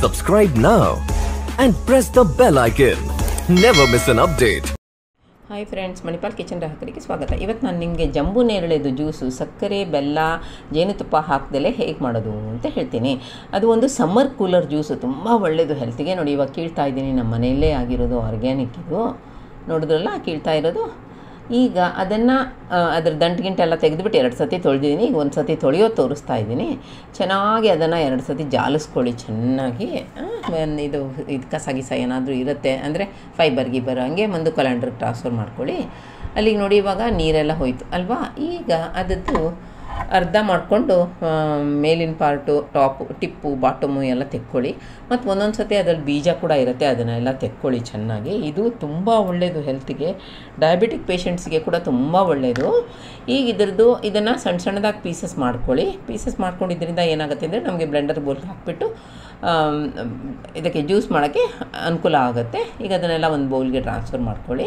Subscribe now and press the bell icon. Never miss an update. Hi friends Manipal kitchen ಗ್ರಾಹಕರಿಗೆ ಸ್ವಾಗತ ಇವತ್ತು ನಾನು ನಿಮಗೆ ಜಂಬು ನೇರಳೆದು ಜ್ಯೂಸು ಸಕ್ಕರೆ ಬೆಲ್ಲ ಜೇನುತುಪ್ಪ ಹಾಕ್ದಲೇ ಹೇಗೆ ಮಾಡೋದು ಅಂತ ಹೇಳ್ತೀನಿ ಅದು ಒಂದು ಸಮ್ಮರ್ ಕೂಲರ್ ಜ್ಯೂಸು ತುಂಬ ಒಳ್ಳೆಯದು ಹೆಲ್ತಿಗೆ ನೋಡಿ ಇವಾಗ ಕೀಳ್ತಾ ಇದ್ದೀನಿ ನಮ್ಮ ಮನೆಯಲ್ಲೇ ಆಗಿರೋದು ಆರ್ಗ್ಯಾನಿಕ್ ಇದು ನೋಡಿದ್ರಲ್ಲ ಕೀಳ್ತಾ ಇರೋದು ಈಗ ಅದನ್ನು ಅದ್ರ ದಂಟು ಎಲ್ಲ ತೆಗೆದುಬಿಟ್ಟು ಎರಡು ಸತಿ ತೊಳೆದಿದ್ದೀನಿ ಈಗ ಒಂದು ಸತಿ ತೊಳೆಯೋದು ತೋರಿಸ್ತಾ ಇದ್ದೀನಿ ಚೆನ್ನಾಗಿ ಅದನ್ನು ಎರಡು ಸತಿ ಜಾಲಿಸ್ಕೊಳ್ಳಿ ಚೆನ್ನಾಗಿ ಆ, ಒಂದು ಇದು ಇದು ಕಸ ಗಿಸ ಏನಾದರೂ ಇರುತ್ತೆ ಅಂದರೆ ಫೈಬರ್ ಗಿಬರ್ ಹಂಗೆ ಒಂದು ಕಲೆಂಡ್ರಿಗೆ ಟ್ರಾನ್ಸ್ಫರ್ ಮಾಡ್ಕೊಳ್ಳಿ ಅಲ್ಲಿಗೆ ನೋಡಿ ಇವಾಗ ನೀರೆಲ್ಲ ಹೋಯ್ತು ಅಲ್ವಾ ಈಗ ಅದದ್ದು ಅರ್ಧ ಮಾಡಿಕೊಂಡು ಮೇಲಿನ ಪಾರ್ಟು ಟಾಪು ಟಿಪ್ಪು ಬಾಟಮು ಎಲ್ಲ ತೆಕ್ಕೊಳ್ಳಿ ಮತ್ತು ಒಂದೊಂದು ಸತಿ ಅದ್ರಲ್ಲಿ ಬೀಜ ಕೂಡ ಇರುತ್ತೆ ಅದನ್ನೆಲ್ಲ ತೆಕ್ಕೊಳ್ಳಿ ಚೆನ್ನಾಗಿ ಇದು ತುಂಬ ಒಳ್ಳೆಯದು ಹೆಲ್ತಿಗೆ ಡಯಾಬಿಟಿಕ್ ಪೇಷಂಟ್ಸ್ಗೆ ಕೂಡ ತುಂಬ ಒಳ್ಳೆಯದು ಈಗ ಇದ್ರದ್ದು ಇದನ್ನು ಸಣ್ಣ ಸಣ್ಣದಾಗಿ ಪೀಸಸ್ ಮಾಡ್ಕೊಳ್ಳಿ ಪೀಸಸ್ ಮಾಡ್ಕೊಂಡಿದ್ದರಿಂದ ಏನಾಗುತ್ತೆ ಅಂದರೆ ನಮಗೆ ಬ್ಲೆಂಡರ್ ಬೋಲ್ಗೆ ಹಾಕ್ಬಿಟ್ಟು ಆಮ್, ಇದಕ್ಕೆ ಜ್ಯೂಸ್ ಮಾಡೋಕ್ಕೆ ಅನುಕೂಲ ಆಗುತ್ತೆ ಈಗ ಅದನ್ನೆಲ್ಲ ಒಂದು ಬೌಲ್ಗೆ ಟ್ರಾನ್ಸ್ಫರ್ ಮಾಡ್ಕೊಳ್ಳಿ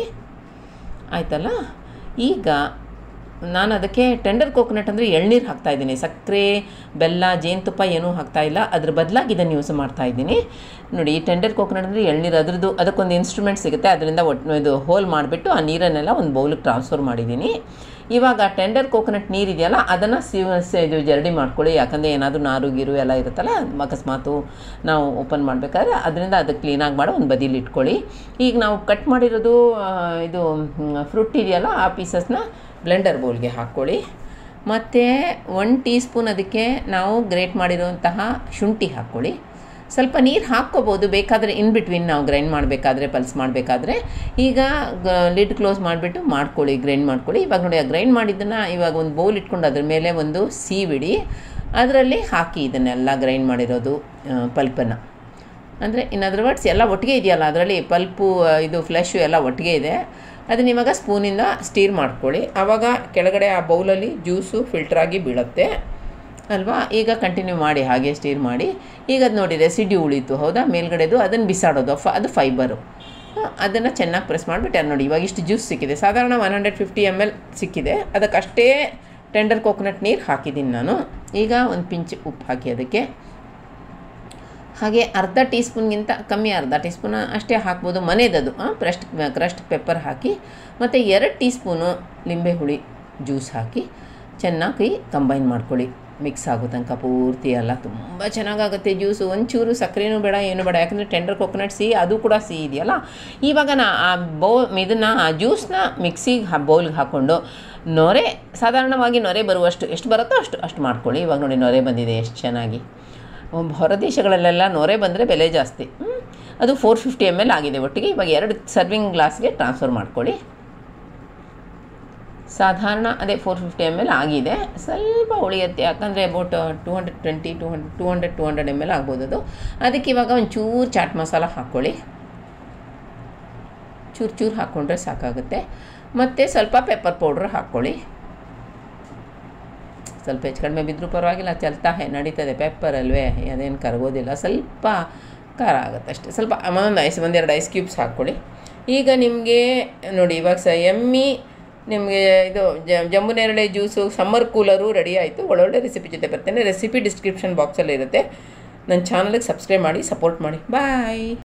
ಆಯ್ತಲ್ಲ ಈಗ ನಾನು ಅದಕ್ಕೆ ಟೆಂಡರ್ ಕೋಕೋನಟ್ ಅಂದರೆ ಎಳ್ನೀರು ಹಾಕ್ತಾಯಿದ್ದೀನಿ ಸಕ್ಕರೆ ಬೆಲ್ಲ ಜೇನುತುಪ್ಪ ಏನೂ ಹಾಕ್ತಾಯಿಲ್ಲ ಅದ್ರ ಬದಲಾಗಿ ಇದನ್ನು ಯೂಸ್ ಮಾಡ್ತಾಯಿದ್ದೀನಿ ನೋಡಿ ಈ ಟೆಂಡರ್ ಕೋಕೋನಟ್ ಅಂದರೆ ಎಳ್ನೀರು ಅದ್ರದ್ದು ಅದಕ್ಕೊಂದು ಇನ್ಸ್ಟ್ರೂಮೆಂಟ್ ಸಿಗುತ್ತೆ ಅದರಿಂದ ಒಟ್ಟು ಇದು ಹೋಲ್ ಮಾಡಿಬಿಟ್ಟು ಆ ನೀರನ್ನೆಲ್ಲ ಒಂದು ಬೌಲಿಗೆ ಟ್ರಾನ್ಸ್ಫರ್ ಮಾಡಿದ್ದೀನಿ ಇವಾಗ ಟೆಂಡರ್ ಕೋಕೋನಟ್ ನೀರು ಇದೆಯಲ್ಲ ಅದನ್ನು ಸಿವ್ ಸ- ಇದು ಜರಡಿ ಮಾಡ್ಕೊಳ್ಳಿ ಯಾಕಂದರೆ ಏನಾದರೂ ನಾರು ಗೀರು ಎಲ್ಲ ಇರುತ್ತಲ್ಲ ಅಕಸ್ಮಾತು ನಾವು ಓಪನ್ ಮಾಡಬೇಕಾದ್ರೆ ಅದರಿಂದ ಅದು ಕ್ಲೀನಾಗಿ ಮಾಡೋ ಒಂದು ಬದಿಲಿ ಇಟ್ಕೊಳ್ಳಿ ಈಗ ನಾವು ಕಟ್ ಮಾಡಿರೋದು ಆ, ಇದು ಫ್ರೂಟ್ ಇದೆಯಲ್ಲ ಆ ಪೀಸಸ್ನ ಬ್ಲೆಂಡರ್ ಬೌಲ್ಗೆ ಹಾಕ್ಕೊಳ್ಳಿ ಮತ್ತು ಒನ್ ಟೀ ಸ್ಪೂನ್ ಅದಕ್ಕೆ ನಾವು ಗ್ರೇಟ್ ಮಾಡಿರುವಂತಹ ಶುಂಠಿ ಹಾಕ್ಕೊಳ್ಳಿ ಸ್ವಲ್ಪ ನೀರು ಹಾಕ್ಕೋಬೋದು ಬೇಕಾದರೆ ಇನ್ ಬಿಟ್ವೀನ್ ನಾವು ಗ್ರೈಂಡ್ ಮಾಡಬೇಕಾದ್ರೆ ಪಲ್ಸ್ ಮಾಡಬೇಕಾದ್ರೆ ಈಗ ಲಿಡ್ ಕ್ಲೋಸ್ ಮಾಡಿಬಿಟ್ಟು ಮಾಡ್ಕೊಳ್ಳಿ ಗ್ರೈಂಡ್ ಮಾಡ್ಕೊಳ್ಳಿ ಇವಾಗ ನೋಡಿ ಆ ಗ್ರೈಂಡ್ ಮಾಡಿದ್ದನ್ನು ಇವಾಗ ಒಂದು ಬೌಲ್ ಇಟ್ಕೊಂಡು ಅದ್ರ ಮೇಲೆ ಒಂದು ಸೀವಿಡಿ ಅದರಲ್ಲಿ ಹಾಕಿ ಇದನ್ನೆಲ್ಲ ಗ್ರೈಂಡ್ ಮಾಡಿರೋದು ಪಲ್ಪನ್ನು ಅಂದರೆ ಇನ್ ಅದರ್ ವರ್ಡ್ಸ್ ಎಲ್ಲ ಒಟ್ಟಿಗೆ ಇದೆಯಲ್ಲ ಅದರಲ್ಲಿ ಪಲ್ಪು ಆ, ಇದು ಫ್ಲೆಶು ಎಲ್ಲ ಒಟ್ಟಿಗೆ ಇದೆ ಅದನ್ನ ಇವಾಗ ಸ್ಪೂನಿಂದ ಸ್ಟೀರ್ ಮಾಡ್ಕೊಳ್ಳಿ ಆವಾಗ ಕೆಳಗಡೆ ಆ ಬೌಲಲ್ಲಿ ಜ್ಯೂಸು ಫಿಲ್ಟ್ರಾಗಿ ಬೀಳುತ್ತೆ ಅಲ್ವಾ ಈಗ ಕಂಟಿನ್ಯೂ ಮಾಡಿ ಹಾಗೆ ಸ್ಟೀರ್ ಮಾಡಿ ಈಗ ಅದು ನೋಡಿ ರೆಸಿಡ್ಯೂ ಉಳೀತು ಹೌದಾ ಮೇಲ್ಗಡೆದು ಅದನ್ನು ಬಿಸಾಡೋದು ಫ ಅದು ಫೈಬರು ಅದನ್ನು ಚೆನ್ನಾಗಿ ಪ್ರೆಸ್ ಮಾಡಿಬಿಟ್ಟು ನೋಡಿ ಇವಾಗ ಇಷ್ಟು ಜ್ಯೂಸ್ ಸಿಕ್ಕಿದೆ ಸಾಧಾರಣ one hundred fifty M L ಸಿಕ್ಕಿದೆ ಅದಕ್ಕಷ್ಟೇ ಟೆಂಡರ್ ಕೋಕೋನಟ್ ನೀರು ಹಾಕಿದ್ದೀನಿ ನಾನು ಈಗ ಒಂದು ಪಿಂಚ್ ಉಪ್ಪು ಹಾಕಿ ಅದಕ್ಕೆ ಹಾಗೆ ಅರ್ಧ ಟೀ ಸ್ಪೂನ್ಗಿಂತ ಕಮ್ಮಿ ಅರ್ಧ ಟೀ ಸ್ಪೂನ್ ಅಷ್ಟೇ ಹಾಕ್ಬೋದು ಮನೆದದು ಕ್ರಸ್ಟ್ ಕ್ರಸ್ಟ್ ಪೆಪ್ಪರ್ ಹಾಕಿ ಮತ್ತು ಎರಡು ಟೀ ಸ್ಪೂನು ಲಿಂಬೆ ಹುಳಿ ಜ್ಯೂಸ್ ಹಾಕಿ ಚೆನ್ನಾಗಿ ಕಂಬೈನ್ ಮಾಡ್ಕೊಳ್ಳಿ ಮಿಕ್ಸ್ ಆಗೋ ತನಕ ಪೂರ್ತಿ ಎಲ್ಲ ತುಂಬ ಚೆನ್ನಾಗಾಗುತ್ತೆ ಜ್ಯೂಸು ಒಂಚೂರು ಸಕ್ಕರೆನೂ ಬೇಡ ಏನು ಬೇಡ ಯಾಕಂದರೆ ಟೆಂಡರ್ ಕೊಕೊನಟ್ ಸಿಹಿ ಅದು ಕೂಡ ಸಿಹಿ ಇದೆಯಲ್ಲ ಇವಾಗ ನಾ ಆ ಬೌ ಇದನ್ನು ಆ ಜ್ಯೂಸ್ನ ಮಿಕ್ಸಿಗೆ ಬೌಲ್ಗೆ ಹಾಕ್ಕೊಂಡು ನೊರೆ ಸಾಧಾರಣವಾಗಿ ನೊರೆ ಬರುವಷ್ಟು ಎಷ್ಟು ಬರುತ್ತೋ ಅಷ್ಟು ಅಷ್ಟು ಮಾಡ್ಕೊಳ್ಳಿ ಇವಾಗ ನೋಡಿ ನೊರೆ ಬಂದಿದೆ ಎಷ್ಟು ಚೆನ್ನಾಗಿ ಒಬ್ಬ ಹೊರ ದೇಶಗಳಲ್ಲೆಲ್ಲ ನೊರೆ ಬಂದರೆ ಬೆಲೆ ಜಾಸ್ತಿ ಹ್ಮ್. ಅದು ಫೋರ್ ಫಿಫ್ಟಿ ಎಮ್ ಎಲ್ ಆಗಿದೆ ಒಟ್ಟಿಗೆ ಇವಾಗ ಎರಡು ಸರ್ವಿಂಗ್ ಗ್ಲಾಸ್ಗೆ ಟ್ರಾನ್ಸ್ಫರ್ ಮಾಡ್ಕೊಳ್ಳಿ ಸಾಧಾರಣ ಅದೇ ಫೋರ್ ಫಿಫ್ಟಿ ಎಮ್ ಎಲ್ ಆಗಿದೆ ಸ್ವಲ್ಪ ಉಳಿಯುತ್ತೆ ಯಾಕಂದರೆ about two hundred twenty two hundred two hundred two hundred M L ಆಗ್ಬೋದು ಅದು ಅದಕ್ಕೆ ಇವಾಗ ಒಂದು ಚೂರು ಚಾಟ್ ಮಸಾಲ ಹಾಕ್ಕೊಳ್ಳಿ ಚೂರು ಚೂರು ಹಾಕ್ಕೊಂಡ್ರೆ ಸಾಕಾಗುತ್ತೆ ಮತ್ತು ಸ್ವಲ್ಪ ಪೆಪ್ಪರ್ ಪೌಡ್ರ್ ಹಾಕ್ಕೊಳ್ಳಿ ಸ್ವಲ್ಪ ಹೆಚ್ಚು ಕಡಿಮೆ ಬಿದ್ದರೂ ಪರವಾಗಿಲ್ಲ ಚಲ್ತಾ ಹೇ ನಡೀತದೆ ಪೆಪ್ಪರ್ ಅಲ್ವೇ ಅದೇನು ಕರಗೋದಿಲ್ಲ ಸ್ವಲ್ಪ ಖಾರ ಆಗುತ್ತೆ ಅಷ್ಟೇ ಸ್ವಲ್ಪ ಒಂದು ಐಸ್ ಒಂದೆರಡು ಐಸ್ ಕ್ಯೂಬ್ಸ್ ಹಾಕ್ಕೊಳ್ಳಿ ಈಗ ನಿಮಗೆ ನೋಡಿ ಇವಾಗ ಸ ಎಮ್ಮಿ ನಿಮಗೆ ಇದು ಜ- ಜಂಬು ನೇರಳೆ ಜ್ಯೂಸು ಸಮ್ಮರ್ ಕೂಲರು ರೆಡಿ ಆಯಿತು ಒಳ್ಳೊಳ್ಳೆ ರೆಸಿಪಿ ಜೊತೆ ಬರ್ತೇನೆ ರೆಸಿಪಿ ಡಿಸ್ಕ್ರಿಪ್ಷನ್ ಬಾಕ್ಸಲ್ಲಿ ಇರುತ್ತೆ ನನ್ನ ಚಾನಲ್ಗೆ ಸಬ್ಸ್ಕ್ರೈಬ್ ಮಾಡಿ ಸಪೋರ್ಟ್ ಮಾಡಿ ಬಾಯ್